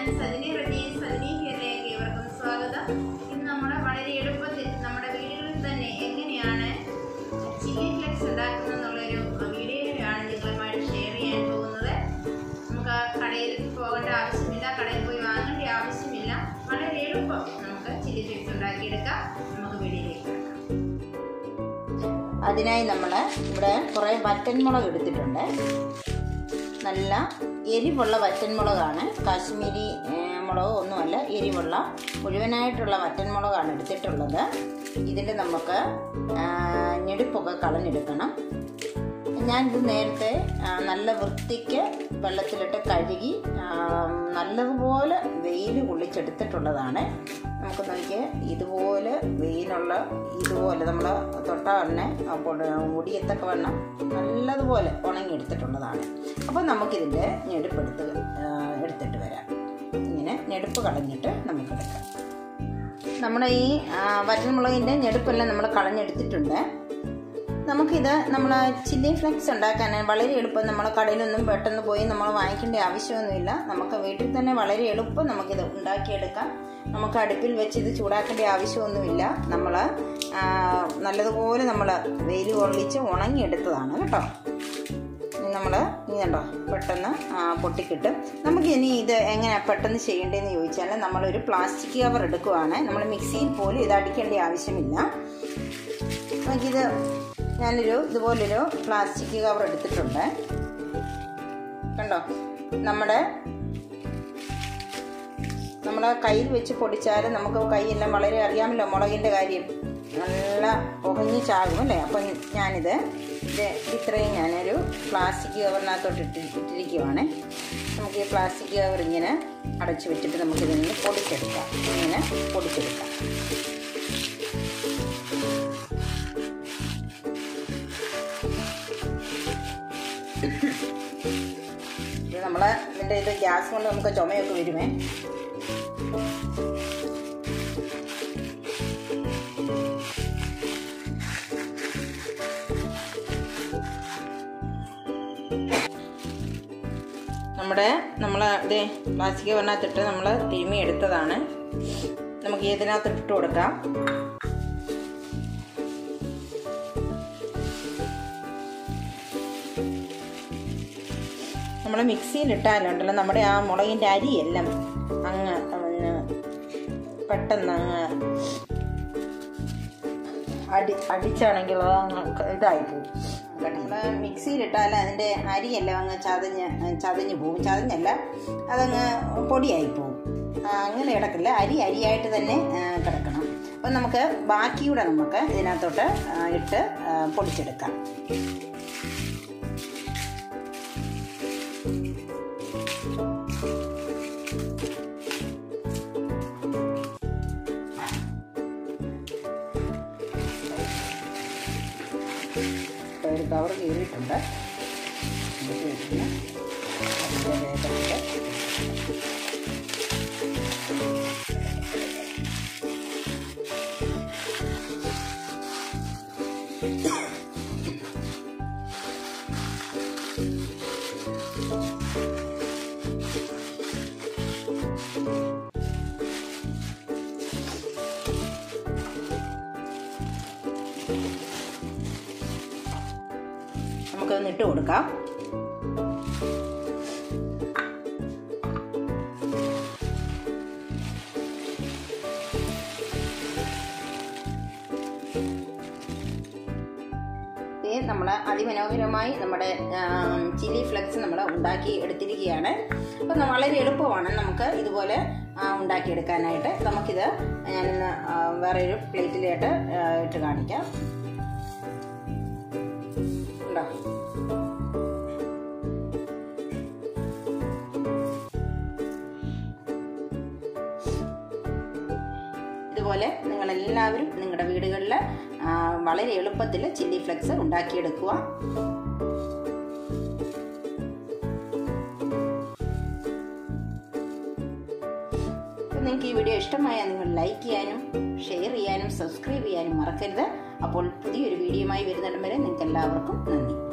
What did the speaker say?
സജിനി റെഡ്ഡി സജിനി ഹിയറിലേക്ക് ഇവർക്കും സ്വാഗതം ഇന്ന് നമ്മൾ വളരെ എളുപ്പത്തിൽ നമ്മുടെ വീടുകളിൽ തന്നെ എങ്ങനെയാണ് ചില്ലി ഫ്ലെക്സ് ഉണ്ടാക്കുന്നത് എന്നുള്ളൊരു വീഡിയോയാണ് നിങ്ങളുമായിട്ട് ഷെയർ ചെയ്യാൻ പോകുന്നത് നമുക്ക് കടയിൽ പോകേണ്ട ആവശ്യമില്ല കടയിൽ പോയി വാങ്ങേണ്ട ആവശ്യമില്ല വളരെ എളുപ്പം നമുക്ക് ചില്ലി ഫ്ലെക്സ് ഉണ്ടാക്കിയെടുക്കാം നമുക്ക് വീഡിയോയിലേക്ക് കിടക്കാം അതിനായി നമ്മൾ ഇവിടെ കുറേ വറ്റൻമുളക് എടുത്തിട്ടുണ്ട് നല്ല എരിവുള്ള വറ്റൻമുളകാണ് കാശ്മീരി ഏ, മുളക് ഒന്നുമല്ല എരിവുള്ള മുഴുവനായിട്ടുള്ള വറ്റൻമുളകാണ് എടുത്തിട്ടുള്ളത് ഇതിൽ നമുക്ക് ആ, ഞെടുപ്പൊക്കെ കളഞ്ഞെടുക്കണം ഞാനിത് നേരത്തെ ആ, നല്ല വൃത്തിക്ക് വെള്ളത്തിലിട്ട് കഴുകി ആ, നല്ലതുപോലെ വെയിൽ കൊള്ളിച്ചെടുത്തിട്ടുള്ളതാണ് നമുക്ക് നോക്കിയാൽ ഇതുപോലെ വെയിലുള്ള ഇതുപോലെ നമ്മൾ തൊട്ട തന്നെ അപ്പോൾ മുടിയത്തൊക്കെ വണ്ണം നല്ലതുപോലെ ഉണങ്ങിയെടുത്തിട്ടുള്ളതാണ് അപ്പോൾ നമുക്കിതിൻ്റെ ഞെടുപ്പെടുത്ത് ആ, എടുത്തിട്ട് വരാം ഇങ്ങനെ ഞെടുപ്പ് കളഞ്ഞിട്ട് നമുക്കെടുക്കാം നമ്മുടെ ഈ ആ, വറ്റൽമുളകിൻ്റെ ഞെടുപ്പെല്ലാം നമ്മൾ കളഞ്ഞെടുത്തിട്ടുണ്ട് നമുക്കിത് നമ്മൾ ചില്ലി ഫ്ലെക്സ് ഉണ്ടാക്കാൻ വളരെ എളുപ്പം നമ്മൾ കടയിലൊന്നും പെട്ടെന്ന് പോയി നമ്മൾ വാങ്ങിക്കേണ്ട ആവശ്യമൊന്നുമില്ല നമുക്ക് വീട്ടിൽ തന്നെ വളരെ എളുപ്പം നമുക്കിത് ഉണ്ടാക്കിയെടുക്കാം നമുക്ക് അടുപ്പിൽ വെച്ച് ഇത് ചൂടാക്കേണ്ട ആവശ്യമൊന്നുമില്ല നമ്മൾ നല്ലതുപോലെ നമ്മൾ വെയിൽ കൊള്ളിച്ച് ഉണങ്ങിയെടുത്തതാണ് കേട്ടോ നമ്മൾ ഇനി കണ്ടോ പെട്ടെന്ന് ആ, പൊട്ടിക്കിട്ടും നമുക്ക് ഇനി ഇത് എങ്ങനെയാണ് പെട്ടെന്ന് ചെയ്യേണ്ടതെന്ന് ചോദിച്ചാൽ നമ്മളൊരു പ്ലാസ്റ്റിക് കവർ എടുക്കുവാണ് നമ്മൾ മിക്സിയിൽ പോലും ഇത് അടിക്കേണ്ട ആവശ്യമില്ല നമുക്കിത് ഞാനൊരു ഇതുപോലൊരു പ്ലാസ്റ്റിക് കവർ എടുത്തിട്ടുണ്ട് കണ്ടോ നമ്മുടെ നമ്മുടെ കയ്യിൽ വെച്ച് പൊടിച്ചാൽ നമുക്ക് കൈയെല്ലാം വളരെ അറിയാമല്ലോ മുളകിൻ്റെ കാര്യം നല്ല പുകഞ്ഞ് ചാകും അല്ലേ അപ്പം ഞാനിത് ഇത് ഇത്രയും ഞാനൊരു പ്ലാസ്റ്റിക് കവറിനകത്തോട്ട് ഇട്ടി ഇട്ടിരിക്കുവാണ് നമുക്ക് ഈ പ്ലാസ്റ്റിക് കവർ ഇങ്ങനെ അടച്ചു വെച്ചിട്ട് നമുക്കിതിൽ നിന്ന് പൊടിച്ചെടുക്കാം ഇങ്ങനെ പൊടിച്ചെടുക്കാം ഇത് നമ്മൾ ഇതിൻ്റെ ഇത് ഗ്യാസ് കൊണ്ട് നമുക്ക് ചുമയൊക്കെ വരുമേ നമ്മുടെ നമ്മൾ ഇത് പ്ലാസ്റ്റിക് കവറിനകത്തിട്ട് നമ്മൾ തിരുമ്മി എടുത്തതാണ് നമുക്ക് ഇതിനകത്ത് ഇട്ട് കൊടുക്കാം നമ്മൾ മിക്സിയിലിട്ടാലുണ്ടല്ലോ നമ്മുടെ ആ മുളകിൻ്റെ അരിയെല്ലാം അങ്ങ് അങ്ങ് പെട്ടെന്ന് അങ്ങ് അടി അടിച്ചാണെങ്കിൽ അത് അങ്ങ് ഇതായി പോകും നമ്മൾ മിക്സിയിലിട്ടാൽ അതിൻ്റെ അരിയെല്ലാം അങ്ങ് ചതഞ്ഞ് ചതഞ്ഞ് പോകും ചതഞ്ഞല്ല അതങ്ങ് പൊടിയായി പോകും ആ, അങ്ങനെ കിടക്കില്ല അരി അരിയായിട്ട് തന്നെ ആ, കിടക്കണം അപ്പം നമുക്ക് ബാക്കിയൂടെ നമുക്ക് ഇതിനകത്തോട്ട് ആ, ഇട്ട് ആ, പൊടിച്ചെടുക്കാം ഇപ്പോൾ ഒരു കവർ കീറിയിട്ടുണ്ട് നമുക്ക് ഇതിന് അതിൻ്റെ വേഗത്തിൽ നമുക്കൊന്ന് ഇട്ട് കൊടുക്കാം നമ്മൾ അതിമനോഹരമായി നമ്മുടെ ചില്ലി ഫ്ലെക്സ് നമ്മൾ ഉണ്ടാക്കി എടുത്തിരിക്കുകയാണ് അപ്പം വളരെ എളുപ്പമാണ് നമുക്ക് ഇതുപോലെ ആ, ഉണ്ടാക്കിയെടുക്കാനായിട്ട് നമുക്കിത് ഞാനിന്ന് ആ, വേറെ ഒരു പ്ലേറ്റിലായിട്ട് ആ, ഇട്ട് കാണിക്കാം ഉണ്ടോ ഇതുപോലെ നിങ്ങളെല്ലാവരും നിങ്ങളുടെ വീടുകളിൽ ആ, വളരെ എളുപ്പത്തിൽ ചില്ലി ഫ്ലെക്സ് ഉണ്ടാക്കിയെടുക്കുക അപ്പോൾ നിങ്ങൾക്ക് ഈ വീഡിയോ ഇഷ്ടമായാൽ നിങ്ങൾ ലൈക്ക് ചെയ്യാനും ഷെയർ ചെയ്യാനും സബ്സ്ക്രൈബ് ചെയ്യാനും മറക്കരുത് അപ്പോൾ പുതിയൊരു വീഡിയോയുമായി വരുന്നിടം വരെ നിങ്ങൾക്ക് എല്ലാവർക്കും നന്ദി